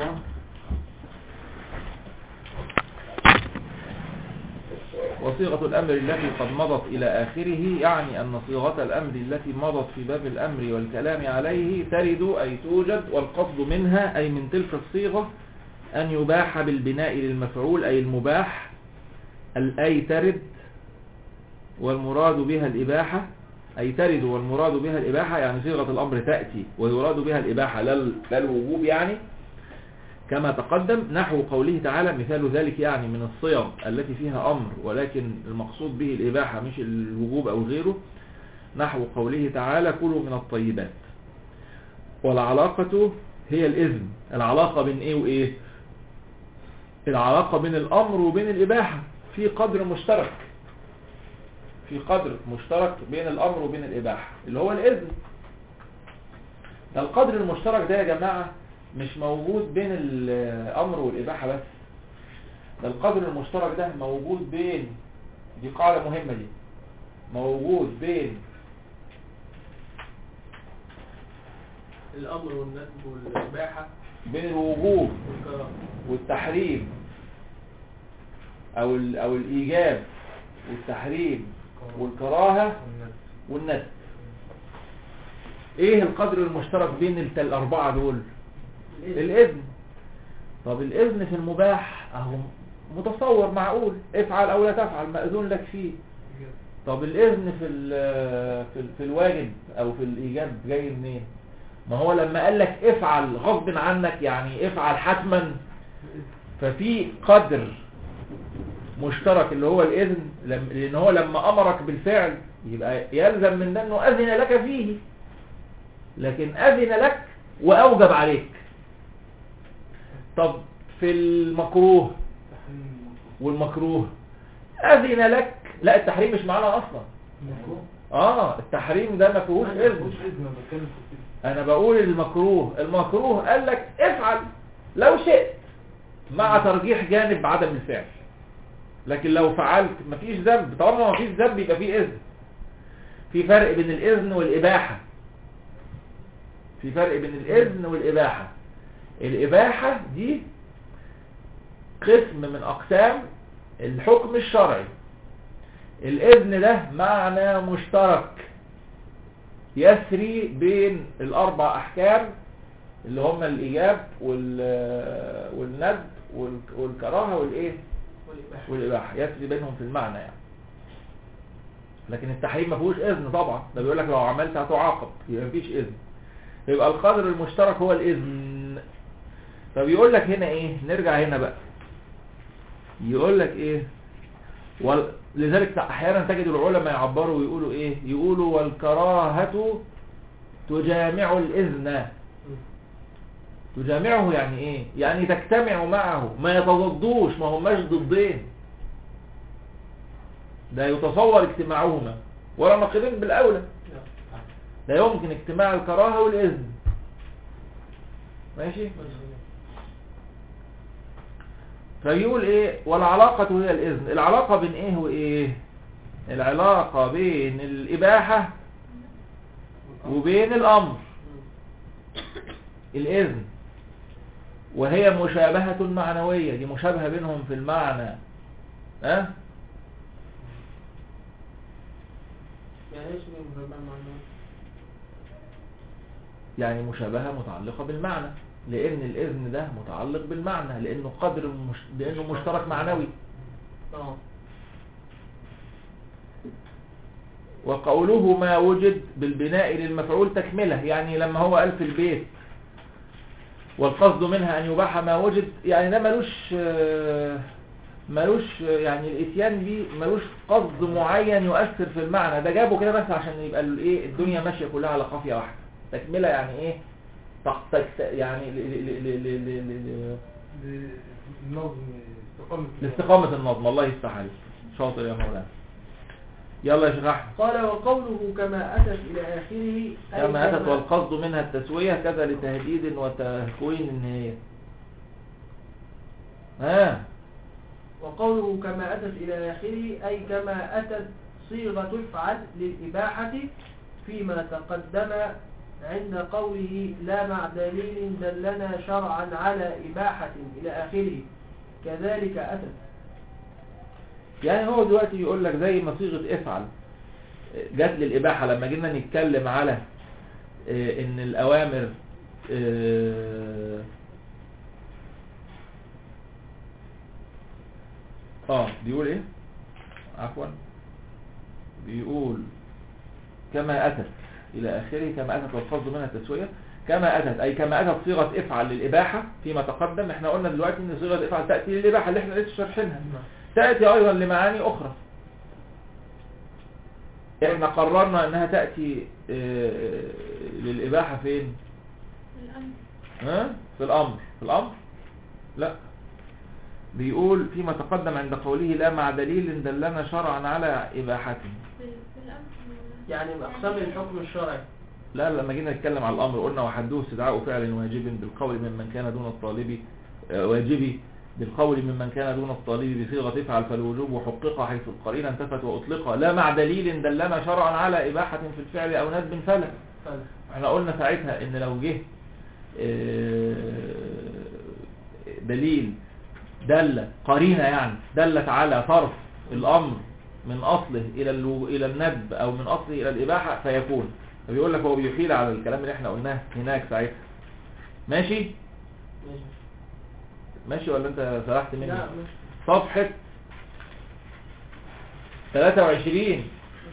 الله وصيغة الأمر التي قد مضت إلى آخره يعني أن صيغة الأمر التي مضت في باب الأمر والكلام عليه ترد أي توجد والقصد منها أي من تلك الصيغة أن يباح بالبناء للمفعول أي المباح الأي ترد والمراد بها الإباحة أي ترد والمراد بها الإباحة يعني صيغة الأمر تأتي ويراد بها الإباحة لا الوجوب يعني كما تقدم نحو قوله تعالى مثال ذلك يعني من الصيغ التي فيها أمر ولكن المقصود به الإباحة مش الوجوب أو غيره نحو قوله تعالى كلوا من الطيبات والعلاقة هي الإذن العلاقة بين إيه وإيه العلاقة بين الأمر وبين الإباحة في قدر مشترك في قدر مشترك بين الأمر وبين الإباحة اللي هو الإذن ده القدر المشترك ده يا جماعة مش موجود بين الأمر والإباحة بس ده القدر المشترك ده موجود بين دي قاعدة مهمة دي موجود بين الأمر والندب والإباحة بين الوجوب والكراهة والتحريم أو ال- أو الإيجاب والتحريم والكراهة والندب ايه القدر المشترك بين الت- الاربعة دول الاذن طب الاذن في المباح اهو متصور معقول افعل او لا تفعل مأذون لك فيه طب الاذن في ال- في, ال- في الواجب او في الايجاب جاي منين ما هو لما قال لك افعل غصب عنك يعني افعل حتما ففي قدر مشترك اللي هو الاذن لم- لان هو لما امرك بالفعل يبقى يلزم من ده انه اذن لك فيه لكن اذن لك واوجب عليك طب في المكروه والمكروه اذن لك لا التحريم مش معانا اصلا اه التحريم ده ما فيهوش اذن انا بقول المكروه المكروه قال لك افعل لو شئت مع ترجيح جانب عدم الفعل لكن لو فعلت مفيش ذنب طالما مفيش ذنب يبقى في اذن في فرق بين الاذن والاباحه في فرق بين الاذن والاباحه الاباحه دي قسم من اقسام الحكم الشرعي الاذن ده معنى مشترك يسري بين الاربع احكام اللي هم الايجاب وال- والند والك- والكراهه والايه والإباحة والإباحة يسري بينهم في المعنى يعني لكن التحريم ما فيهوش إذن طبعا ده بيقول لك لو عملت هتعاقب يبقى مفيش إذن يبقى القدر المشترك هو الإذن فبيقول لك هنا إيه نرجع هنا بقى يقول لك إيه وال... لذلك أحيانا تجد العلماء يعبروا ويقولوا إيه يقولوا والكراهة تجامع الإذن تجامعه يعني ايه يعني تجتمع معه ما يتضادوش ما هماش ضدين ده يتصور اجتماعهما ولا نقيضين بالاولى لا يمكن اجتماع الكراهه والاذن ماشي فيقول ايه والعلاقه هي الاذن العلاقه بين ايه وايه العلاقه بين الاباحه وبين الامر الاذن وهي مشابهة معنوية دي مشابهة بينهم في المعنى ها يعني ايش من مشابهة معنوية؟ يعني مشابهة متعلقة بالمعنى لأن الإذن ده متعلق بالمعنى لأنه قدر مش... لأنه مشترك معنوي اه وقوله ما وجد بالبناء للمفعول تكملة يعني لما هو قال في البيت والقصد منها أن يباح ما وجد يعني ده ملوش آه، ملوش آه، يعني الاتيان دي ملوش قصد معين يؤثر في المعنى ده جابه كده بس عشان يبقى الايه الدنيا ماشية كلها على قافية واحدة تكملة يعني ايه تق- تك- يعني ل- ل- ل- ل- ل- ل- النظم استقامة لاستقامة النظم الله يفتح عليك شاطر يا مولانا يلا يا شيخ احمد قال وقوله كما أتت إلى آخره أي كما أتت والقصد منها التسوية كذا لتهديد وتهكوين النهاية ها وقوله كما أتت إلى آخره أي كما أتت صيغة افعل للإباحة فيما تقدم عند قوله لا مع دليل دلنا شرعا على إباحة إلى آخره كذلك أتت يعني هو دلوقتي يقول لك زي ما صيغة افعل جات للإباحة لما جينا نتكلم على آه، ان الأوامر آه، اه بيقول ايه عفوا بيقول كما أتت إلى آخره كما أتت والقصد منها التسوية كما أتت أي كما أتت صيغة افعل للإباحة فيما تقدم احنا قلنا دلوقتي ان صيغة افعل تأتي للإباحة اللي احنا لسه شارحينها تأتي أيضا لمعاني أخرى احنا قررنا انها تأتي آه، للإباحة فين الأمر ها؟ في الأمر في الأمر لا بيقول فيما تقدم عند قوله لا مع دليل دلنا شرعا على إباحته في في الأمر يعني أقسام الحكم الشرعي لا لما جينا نتكلم على الأمر قلنا وحده استدعاء فعل واجب بالقول ممن كان دون الطالب آه، واجبي بالقول ممن كان دون الطالب بصيغة افعل فالوجوب حقق حيث القرينة انتفت وأطلق لا مع دليل دلنا شرعا على إباحة في الفعل أو ندب فلا فلا. احنا قلنا ساعتها ان لو جه آه، دليل دل قرينة يعني دلت على صرف الامر من اصله الى الو- الى الندب او من اصله الى الاباحة فيكون فبيقول لك هو بيحيل على الكلام اللي احنا قلناه هناك ساعتها ماشي ماشي. ماشي ولا انت سرحت مني لا ماشي. صفحة 23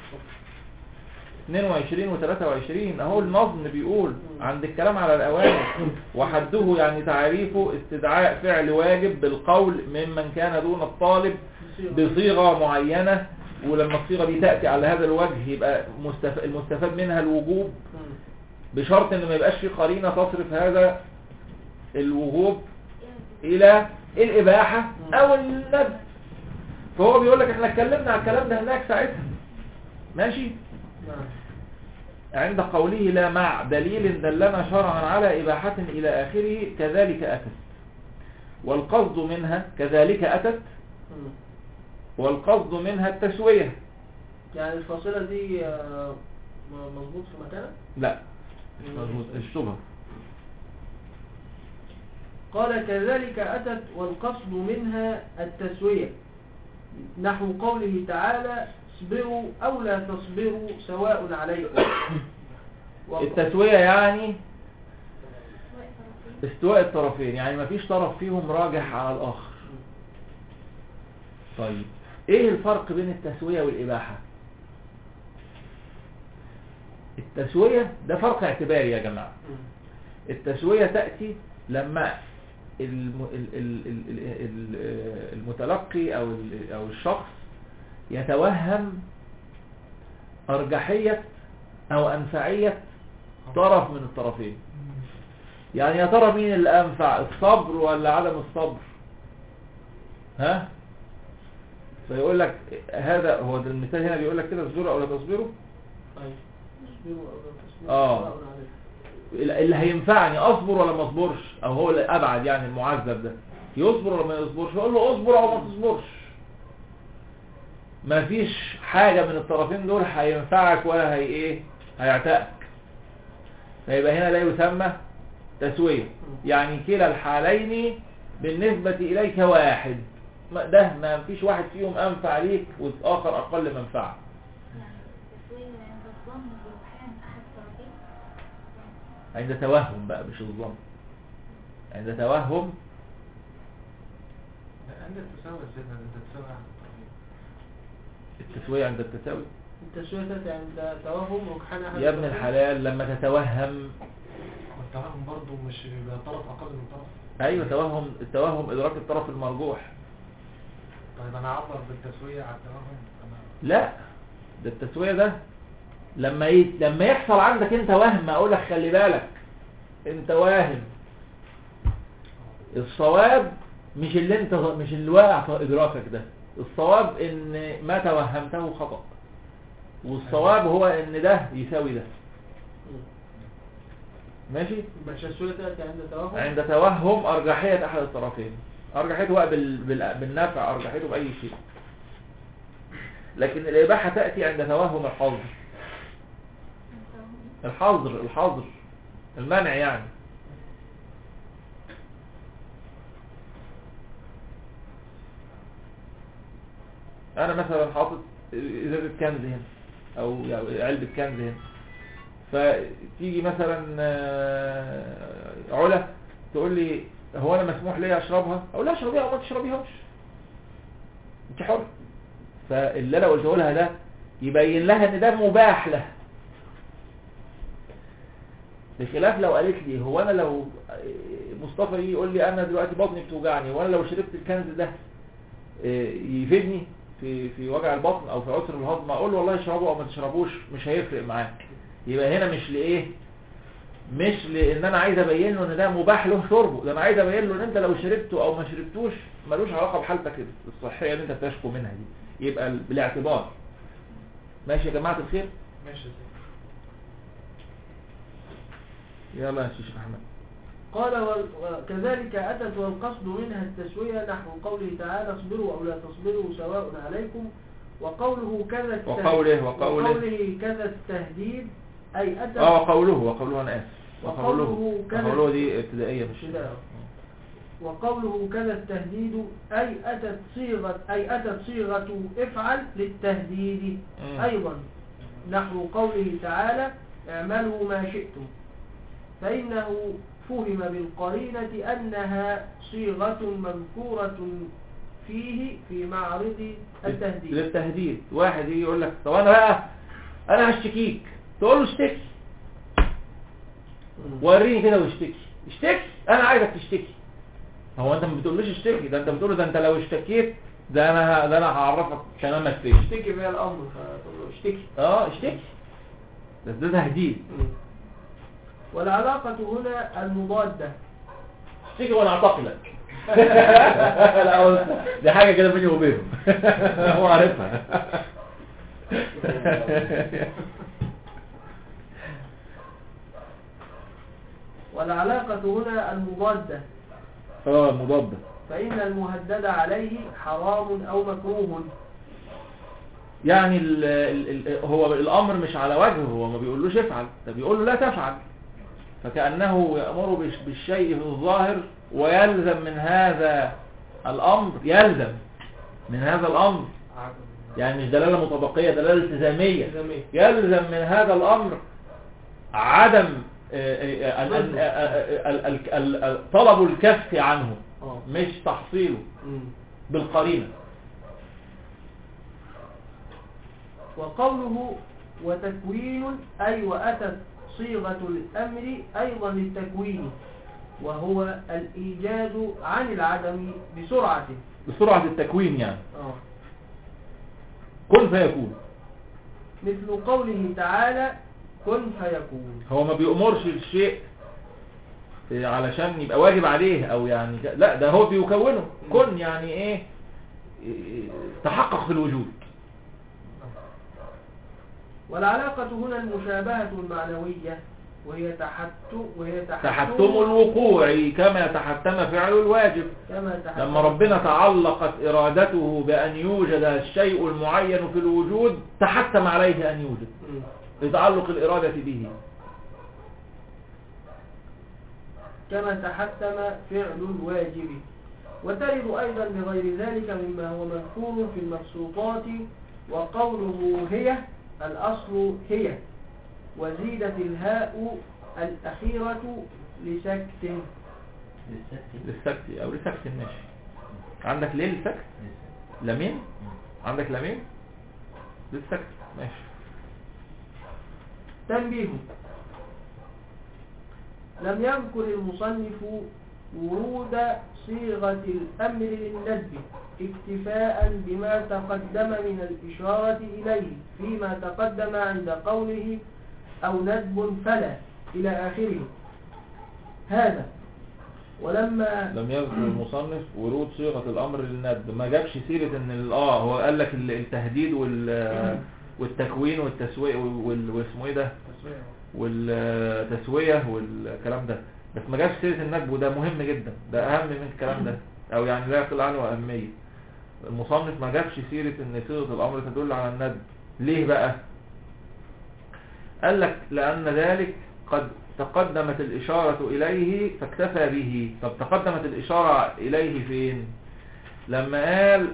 22 و 23 اهو النظم بيقول عند الكلام على الاوامر وحده يعني تعريفه استدعاء فعل واجب بالقول ممن كان دون الطالب بصيغة معينة ولما الصيغة دي تأتي على هذا الوجه يبقى مستف... المستفاد منها الوجوب مم. بشرط ان ما يبقاش في قرينة تصرف هذا الوجوب الى الاباحة او الندب فهو بيقول لك احنا اتكلمنا على الكلام ده هناك ساعتها ماشي نعم. عند قوله لا مع دليل دلنا شرعا على إباحة إلى آخره كذلك أتت والقصد منها كذلك أتت مم. والقصد منها التسوية يعني الفاصلة دي آه، م- مظبوط في مكانها لا مش مظبوط الشبهة قال كذلك أتت والقصد منها التسوية نحو قوله تعالى اصبروا أو لا تصبروا سواء عليكم وق- التسوية يعني سواء طرفين استواء الطرفين يعني مفيش طرف فيهم راجح على الآخر طيب ايه الفرق بين التسوية والإباحة التسوية ده فرق اعتباري يا جماعة مم. التسوية تأتي لما الم- ال- ال- ال- ال- ال- المتلقي أو ال- أو الشخص يتوهم أرجحية أو أنفعية طرف من الطرفين يعني يا ترى مين اللي أنفع الصبر ولا عدم الصبر ها فيقول لك هذا هو ده المثال هنا بيقول لك كده اصبروا أو لا تصبروا طيب اصبروا أو لا تصبروا آه. سواء عليكم اللي هينفعني اصبر ولا ما اصبرش او هو اللي ابعد يعني المعذب ده يصبر ولا ما يصبرش يقول له اصبر او ما تصبرش مفيش حاجة من الطرفين دول هينفعك ولا هي ايه هيعتقك فيبقى هنا لا يسمى تسوية يعني كلا الحالين بالنسبة اليك واحد ما- ده ما فيش واحد فيهم انفع ليك والاخر اقل منفعة يعني التسوية عند الظن برجحان أحد الطرفين عند توهم بقى مش الظن عند توهم عندك تساوي ازاي ده انت تساوي على الطرفين. التسوية عند التساوي التسوية تأتي عند توهم رجحان أحد يا ابن الطرفين. الحلال لما تتوهم والتوهم برضه مش بيبقى طرف اقل من طرف ايوه توهم التوهم ادراك الطرف المرجوح طيب انا اعبر بالتسوية على التوهم انا لا ده التسوية ده لما ي... لما يحصل عندك انت وهم اقول لك خلي بالك انت واهم الصواب مش اللي انت مش اللي واقع في ادراكك ده الصواب ان ما توهمته خطأ والصواب هو ان ده يساوي ده مم. ماشي يبقى التسوية تأتي عند توهم عند توهم أرجحية أحد الطرفين أرجحيته بقى بال... بال... بالنفع أرجحيته بأي شيء لكن الإباحة تأتي عند توهم الحظر أنت الحظر الحظر المنع يعني انا مثلا حاطط ازازه كنز هنا او يعني علبه كنز هنا فتيجي مثلا آه، علا تقول لي هو انا مسموح لي اشربها اقول لها اشربيها او ما تشربيهاش انت حر فاللي انا قلته لها ده يبين لها ان ده مباح لها بخلاف لو قالت لي هو انا لو مصطفى يجي يقول لي انا دلوقتي بطني بتوجعني وانا لو شربت الكنز ده آه، يفيدني في في وجع البطن او في عسر الهضم اقول له والله اشربه او ما تشربوش مش هيفرق معاك يبقى هنا مش لايه مش لان انا عايز ابين له ان ده مباح له شربه ده انا عايز ابين له ان انت لو شربته او ما شربتوش ملوش علاقه بحالتك الصحيه اللي انت بتشكو منها دي يبقى بالاعتبار ماشي يا جماعه الخير ماشي يا سيدي. يلا يا شيخ احمد قال وال- وكذلك أتت والقصد منها التسوية نحو قوله تعالى اصبروا أو لا تصبروا سواء عليكم وقوله كذا الته- وقوله- وقوله- وقوله كذا التهديد أي أتت اه وقوله وقوله انا اسف وقوله كذا- وقوله دي ابتدائيه مش ابتدائية. وقوله كذا التهديد أي أتت صيغة أي أتت صيغة افعل للتهديد مم. أيضا نحو قوله تعالى اعملوا ما شئتم فإنه فهم بالقرينة أنها صيغة مذكورة فيه في معرض التهديد للتهديد واحد يجي يقول لك طب انا بقى انا هشتكيك تقول له اشتكي وريني كده واشتكي اشتكي انا عايزك تشتكي هو انت ما بتقولوش اشتكي ده انت بتقول له ده انت لو اشتكيت ده انا ه- ده انا هعرفك كلامك فين اشتكي بها الأمر فتقول له اشتكي اه اشتكي بس ده تهديد والعلاقة هنا المضادة اشتكي وانا اعتقلك لا هو دي حاجه كده بيني وبينه هو عارفها والعلاقة هنا المضادة اه مضاد فإن المهدد عليه حرام أو مكروه يعني ال ال ال هو الامر مش على وجهه هو ما بيقولوش افعل ده بيقول له لا تفعل فكأنه يأمر بالش- بالشيء في الظاهر ويلزم من هذا الامر يلزم من هذا الامر عدم يعني مش دلالة مطابقية دلالة التزامية التزامية. يلزم من هذا الامر عدم آه، آه، ال- ال- آه، ال- ال- ال- ال- طلب الكف عنه آه. مش تحصيله مم. بالقرينة وقوله وتكوين أي وأتت صيغة الأمر أيضا للتكوين وهو الإيجاد عن العدم بسرعة بسرعة التكوين يعني آه. كن فيكون مثل قوله تعالى كن فيكون هو ما بيأمرش الشيء إيه، علشان يبقى واجب عليه او يعني ك- لا ده هو بيكونه كن يعني ايه إيه، تحقق في الوجود والعلاقة هنا المشابهة المعنوية وهي تحتم وهي تحتم الوقوع كما يتحتم فعل الواجب كما تحتم لما ربنا تعلقت ارادته بان يوجد الشيء المعين في الوجود تحتم عليه ان يوجد مم. لتعلق الارادة به كما تحتم فعل الواجب وترد أيضا لغير ذلك مما هو مذكور في المبسوطات وقوله هي الأصل هي وزيدت الهاء الأخيرة لسكت للسكت او لسكت الناشي عندك ليه للسكت لمين عندك لمين للسكت ماشي تنبيه لم يذكر المصنف ورود صيغة الأمر للندب اكتفاء بما تقدم من الإشارة إليه فيما تقدم عند قوله أو ندب فلا إلى آخره هذا ولما لم يذكر المصنف ورود صيغة الأمر للندب ما جابش سيرة ان ال- اه هو قال لك ال- التهديد وال والتكوين والتسوية وال- واسمه ايه ده تسوية والتسوية والكلام ده بس ما جابش سيرة الندب وده مهم جدا ده أهم من الكلام ده أو يعني لا يقل عنه أهمية المصنف ما جابش سيرة ان صيغة الأمر تدل على الندب ليه بقى قال لك لأن ذلك قد تقدمت الإشارة إليه فاكتفى به طب تقدمت الإشارة إليه فين لما قال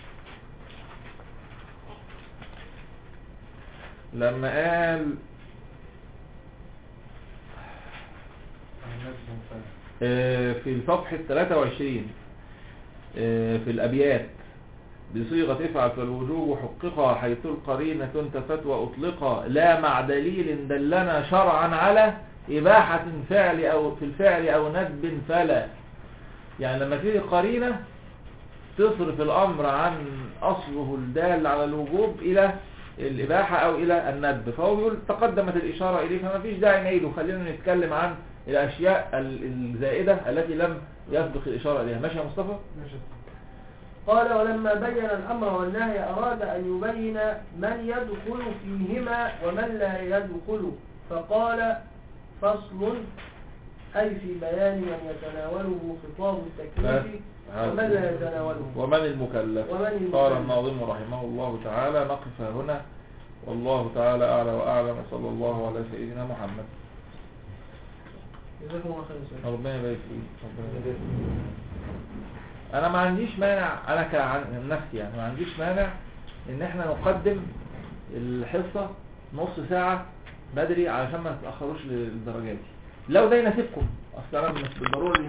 لما قال الناس منفعة. آه، في الصفحة 23 آه، في الأبيات بصيغة افعل فالوجوب حققا حيث القرينة انتفت وأطلقا لا مع دليل دلنا شرعا على إباحة فعل أو في الفعل أو ندب فلا يعني لما تيجي قرينة تصرف الأمر عن أصله الدال على الوجوب إلى الإباحة أو إلى الندب فهو بيقول تقدمت الإشارة إليه فما فيش داعي نعيده خلينا نتكلم عن الأشياء ال- الزائدة التي لم يسبق الإشارة إليها ماشي يا مصطفى؟ ماشي. قال ولما بين الأمر والنهي أراد أن يبين من يدخل فيهما ومن لا يدخل فقال فصل أي في بيان من يتناوله خطاب التكليف ومن لا يتناوله ومن المكلف ومن المكلف. قال الناظم رحمه الله تعالى نقف هنا والله تعالى أعلى وأعلم صلى الله على سيدنا محمد جزاكم الله خير يا سيدي. ربنا يبارك فيك ربنا يبارك فيك. انا ما عنديش مانع انا كعن نفسي يعني ما عنديش مانع ان احنا نقدم الحصة نص ساعة بدري علشان ما نتأخروش للدرجات دي لو ده يناسبكم اصل انا مش بالضرورة